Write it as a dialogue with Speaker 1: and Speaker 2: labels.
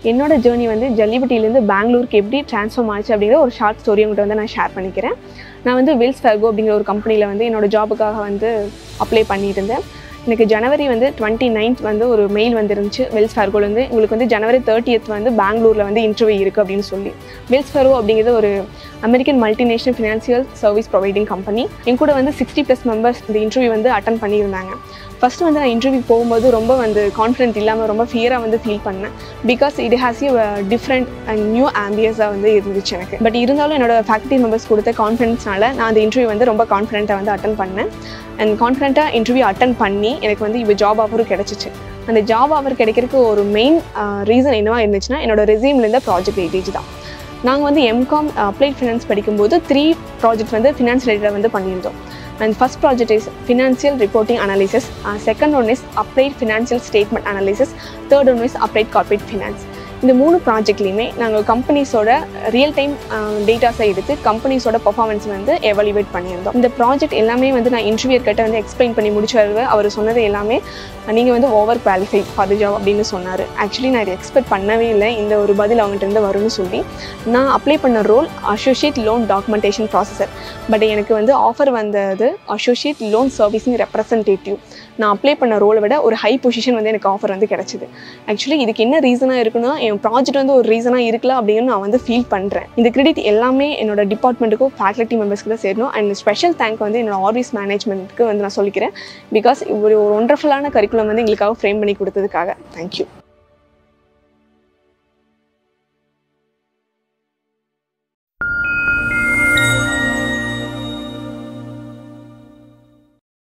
Speaker 1: என்னோட ஜேர்னி வந்து ஜல்லிபட்டியிலேருந்து பெங்களூருக்கு எப்படி ட்ரான்ஸ்ஃபார்ம் ஆச்சு அப்படிங்கிற ஒரு ஷார்ட் ஸ்டோரி உங்கள்கிட்ட வந்து நான் ஷேர் பண்ணிக்கிறேன் நான் வந்து வில்ஸ் ஃபர்கோ அப்படிங்கிற ஒரு கம்பெனியில் வந்து என்னோட ஜாபுக்காக வந்து அப்ளை பண்ணியிருந்தேன் எனக்கு ஜனவரி வந்து டுவெண்ட்டி நைன்த் வந்து ஒரு மெயில் வந்துருந்துச்சு வெல்ஸ் ஃபர்கோலேருந்து உங்களுக்கு வந்து ஜனவரி தேர்ட்டியத் வந்து பெங்களூரில் வந்து இன்டர்வியூ இருக்குது அப்படின்னு சொல்லி வெல்ஸ் ஃபர்கோ அப்படிங்கிறது ஒரு American multinational financial service providing company என் கூட வந்து சிக்ஸ்டி ப்ளஸ் மெம்பர்ஸ் இந்த இன்டர்வியூ வந்து அட்டன் பண்ணியிருந்தாங்க ஃபஸ்ட்டு வந்து நான் இன்டர்வியூ போகும்போது ரொம்ப வந்து கான்ஃபிடென்ட் இல்லாமல் ரொம்ப ஃபியராக வந்து ஃபீல் பண்ணேன் because it has you different and new ஆம்பியஸாக வந்து இருந்துச்சு எனக்கு பட் இருந்தாலும் என்னோட ஃபேக்கல்ட்டி மெம்பர்ஸ் கொடுத்த கான்ஃபிடன்ஸ்னால நான் அந்த இன்டர்வியூ வந்து ரொம்ப கான்ஃபிடென்ட்டாக வந்து அட்டன் பண்ணேன் அண்ட் கான்ஃபிடென்ட்டாக இன்டர்வியூ அட்டன் பண்ணி எனக்கு வந்து இப்போ ஜாப் ஆஃபரும் கிடச்சிச்சு அந்த ஜாப் ஆஃபர் கிடைக்கிறதுக்கு ஒரு மெயின் ரீசன் என்னவா இருந்துச்சுன்னா என்னோட ரெசியூமில் இருந்த ப்ராஜெக்ட் வெயிட்டேஜ் தான் நாங்கள் வந்து எம்காம் அப்ளைட் ஃபினான்ஸ் படிக்கும்போது த்ரீ ப்ராஜெக்ட் வந்து ஃபினான்ஸ் ரிலேட்டடாக வந்து பண்ணியிருந்தோம் and first project is financial reporting analysis second one is applied financial statement analysis third one is applied corporate finance இந்த மூணு ப்ராஜெக்ட்லையுமே நாங்கள் கம்பெனிஸோட ரியல் டைம் டேட்டாஸை எடுத்து கம்பெனிஸோட பர்ஃபார்மன்ஸ் வந்து எவாலுவேட் பண்ணியிருந்தோம் இந்த ப்ராஜெக்ட் எல்லாமே வந்து நான் இன்டர்வியூர் கிட்ட வந்து எக்ஸ்பிளைன் பண்ணி முடிச்சாரு அவர் சொன்னது எல்லாமே நீங்கள் வந்து over qualify for the job அப்படின்னு சொன்னார் ஆக்சுவலி நான் இதை எக்ஸ்பெக்ட் பண்ணவே இல்லை இந்த ஒரு பதில் அவங்ககிட்ட இருந்து வரும்னு சொல்லி நான் அப்ளை பண்ண role associate loan documentation processor but எனக்கு வந்து ஆஃபர் வந்தது அசோசியேட் லோன் சர்வீஸிங் ரெப்ரசன்டேட்டிவ் நான் அப்ளை பண்ண ரோலை விட ஒரு ஹை பொசிஷன் வந்து எனக்கு ஆஃபர் வந்து கிடச்சிது ஆக்சுவலி இதுக்கு என்ன ரீசனாக இருக்குன்னா என் ப்ராஜெக்ட் வந்து ஒரு ரீசனாக இருக்கல அப்படின்னு நான் வந்து ஃபீல் பண்ணுறேன் இந்த கிரெடிட் எல்லாமே என்னோட டிபார்ட்மெண்ட்டுக்கும் ஃபேக்கல்ட்டி மெம்பர்ஸ்க்கு தான் சேரணும் அண்ட் ஸ்பெஷல் தேங்க் வந்து என்னோட ஆர்விஸ் மேனேஜ்மெண்ட்டுக்கு வந்து நான் சொல்லிக்கிறேன் பிகாஸ் ஒரு ஒரு ஒண்டர்ஃபுல்லான கரிக்குலம் வந்து எங்களுக்காக ஃப்ரேம் பண்ணி கொடுத்ததுக்காக தேங்க்யூ